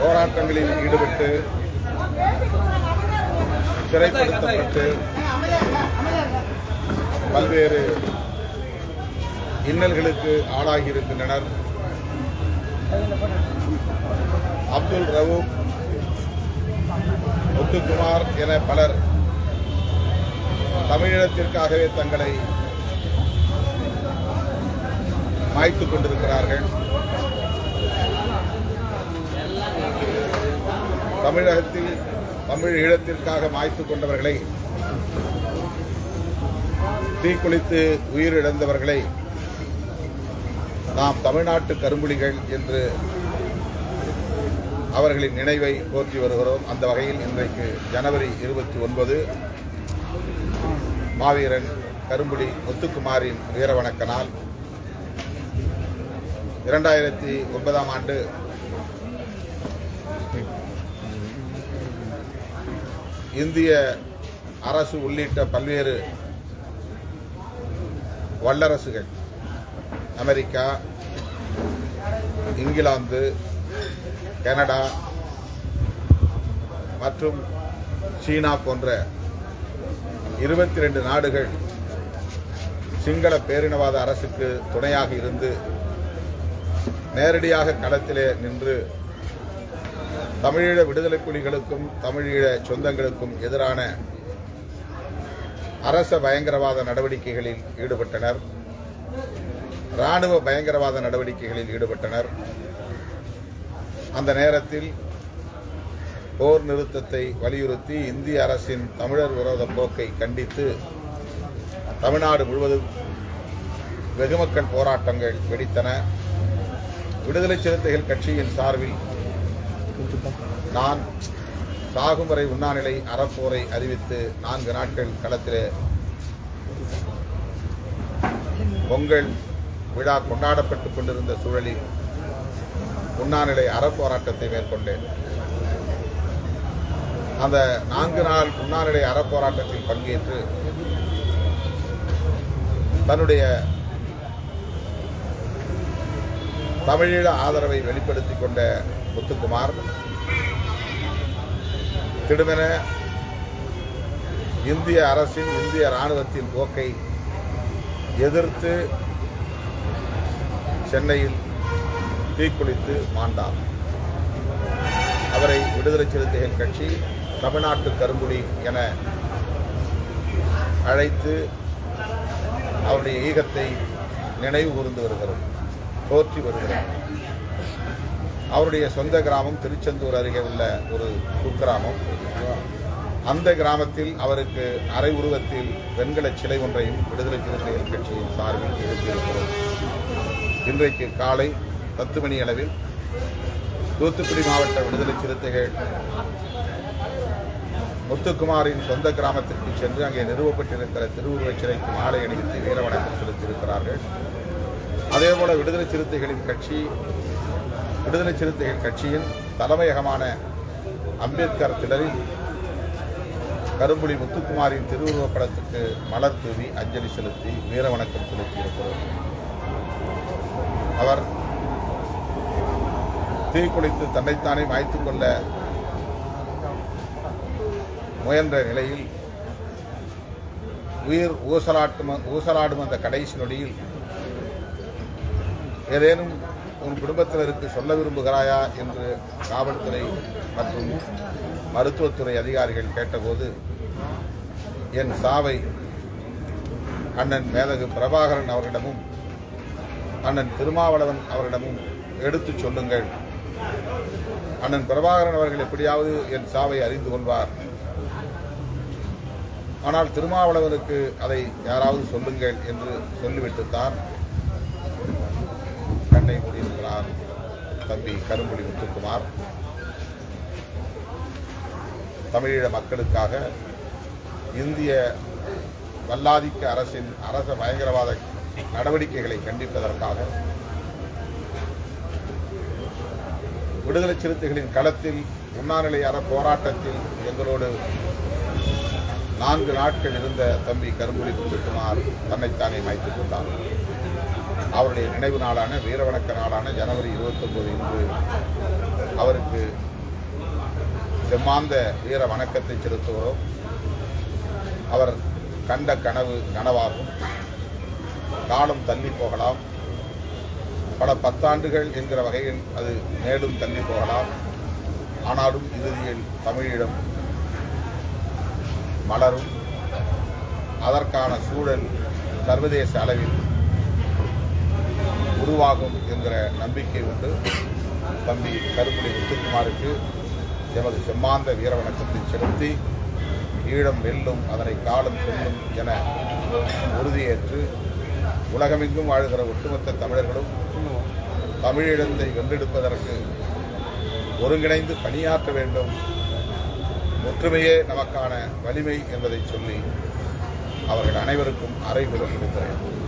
போராட்டங்களில் ஈடுபட்டு சிறைப்படுத்தப்பட்டு பல்வேறு இன்னல்களுக்கு ஆளாகி இருக்கின்றனர் அப்துல் ரவூப் முத்துக்குமார் என பலர் தமிழீழத்திற்காகவே தங்களை மாய்த்துக் கொண்டிருக்கிறார்கள் தமிழகத்தில் தமிழ் ஈழத்திற்காக மாய்த்துக் கொண்டவர்களை தீக்குளித்து உயிரிழந்தவர்களை நாம் தமிழ்நாட்டு கரும்புலிகள் என்று அவர்களின் நினைவை போற்றி வருகிறோம் அந்த வகையில் இன்றைக்கு ஜனவரி இருபத்தி ஒன்பது மாவீரன் கரும்புலி முத்துக்குமாரின் வீரவணக்க நாள் இரண்டாயிரத்தி ஒன்பதாம் ஆண்டு இந்திய அரசு உள்ளிட்ட பல்வேறு வல்லரசுகள் அமெரிக்கா இங்கிலாந்து கனடா மற்றும் சீனா போன்ற இருபத்தி ரெண்டு நாடுகள் சிங்கள பேரினவாத அரசுக்கு துணையாக இருந்து நேரடியாக களத்திலே நின்று தமிழீழ விடுதலை புலிகளுக்கும் தமிழீழ சொந்தங்களுக்கும் எதிரான அரச பயங்கரவாத நடவடிக்கைகளில் ஈடுபட்டனர் ராணுவ பயங்கரவாத நடவடிக்கைகளில் ஈடுபட்டனர் அந்த நேரத்தில் போர் நிறுத்தத்தை வலியுறுத்தி இந்திய அரசின் தமிழர் விரோத போக்கை கண்டித்து தமிழ்நாடு முழுவதும் வெகுமக்கள் போராட்டங்கள் வெடித்தன விடுதலை சிறுத்தைகள் கட்சியின் சார்பில் நான் சாகும் வரை உண்ணாநிலை அறப்போரை அறிவித்து நான்கு நாட்கள் களத்திலே பொங்கல் விழா கொண்டாடப்பட்டுக் கொண்டிருந்த சூழலில் உண்ணாநிலை அறப்போராட்டத்தை மேற்கொண்டேன் அந்த நான்கு நாள் உண்ணாநிலை அறப்போராட்டத்தில் பங்கேற்று தன்னுடைய தமிழீழ ஆதரவை வெளிப்படுத்திக் கொண்ட முத்துக்குமார் திடுமென இந்திய அரசின் இந்திய ராணுவத்தின் போக்கை எதிர்த்து சென்னையில் தீக்குளித்து மாண்டார் அவரை விடுதலை சிறுத்தைகள் கட்சி தமிழ்நாட்டு கரும்புலி என அழைத்து அவருடைய ஈகத்தை நினைவு கூர்ந்து வருகிறது போற்றி வருகிறது அவருடைய சொந்த கிராமம் திருச்செந்தூர் அருகே உள்ள ஒரு குக்கிராமம் அந்த கிராமத்தில் அவருக்கு அரை உருவத்தில் வெண்கல சிலை ஒன்றையும் விடுதலை சிறுத்தைகள் கட்சியின் சார்பில் எழுப்பியிருக்கிறோம் இன்றைக்கு காலை பத்து மணி அளவில் தூத்துக்குடி மாவட்ட விடுதலை சிறுத்தைகள் முத்துக்குமாரின் சொந்த கிராமத்திற்கு சென்று அங்கே நிறுவப்பட்டிருக்கிற திருவுருவச் சிலைக்கு மாலை அணிவித்து வீர வணக்கம் செலுத்தியிருக்கிறார்கள் அதேபோல விடுதலை சிறுத்தைகளின் கட்சி விடுதலை சிறுத்தைகள் கட்சியின் தலைமையகமான அம்பேத்கர் திடலில் கரும்புலி முத்துக்குமாரின் திருவுருவப் படத்துக்கு மலர் தூவி அஞ்சலி செலுத்தி வீர வணக்கம் செலுத்தியிருக்கிறோம் அவர் தீக்குளித்து தன்னைத்தானே மாய்த்துக் கொள்ள முயன்ற நிலையில் உயிர் ஊசலாட்டும் ஊசலாடும் அந்த கடைசி நொடியில் ஏதேனும் உன் குடும்பத்தினருக்கு சொல்ல விரும்புகிறாயா என்று காவல்துறை மற்றும் மருத்துவத்துறை அதிகாரிகள் கேட்டபோது என் சாவை அண்ணன் மேதகு பிரபாகரன் அவரிடமும் அண்ணன் திருமாவளவன் அவரிடமும் எடுத்துச் சொல்லுங்கள் அண்ணன் பிரபாகரன் அவர்கள் எப்படியாவது என் சாவை அறிந்து கொள்வார் ஆனால் திருமாவளவனுக்கு அதை யாராவது சொல்லுங்கள் என்று சொல்லிவிட்டுத்தான் கண்ணை மூடியிருக்கிறார் தம்பி கரும்புலி முத்துக்குமார் தமிழீழ மக்களுக்காக இந்திய வல்லாதிக்க அரசின் அரச பயங்கரவாத நடவடிக்கைகளை கண்டிப்பதற்காக விடுதலை சிறுத்தைகளின் களத்தில் உண்ணாநிலை அற போராட்டத்தில் எங்களோடு நான்கு நாட்கள் இருந்த தம்பி கரும்புலி முத்துக்குமார் தன்னைத்தானே மாய்த்துக் கொண்டார் அவருடைய நினைவு நாளான வீரவணக்க நாளான ஜனவரி 29 இன்று அவருக்கு செம்மாந்த வீர வணக்கத்தை செலுத்துகிறோம் அவர் கண்ட கனவு நனவாகும் காலம் தள்ளி போகலாம் பல பத்தாண்டுகள் என்கிற வகையில் அது மேலும் தள்ளி போகலாம் ஆனாலும் இறுதியில் தமிழீழம் மலரும் அதற்கான சூழல் சர்வதேச அளவில் உருவாகும் என்கிற நம்பிக்கை உண்டு தம்பி கருப்புலி முத்துக்குமாருக்கு எமது செம்மாந்த வீர வணக்கத்தை செலுத்தி ஈழம் வெல்லும் அதனை காலம் சொல்லும் என உறுதியேற்று உலகமெங்கும் வாழ்கிற ஒட்டுமொத்த தமிழர்களும் தமிழீழத்தை வென்றெடுப்பதற்கு ஒருங்கிணைந்து பணியாற்ற வேண்டும் ஒற்றுமையே நமக்கான வலிமை என்பதை சொல்லி அவர்கள் அனைவருக்கும் அறைகூற கொடுக்கிறேன்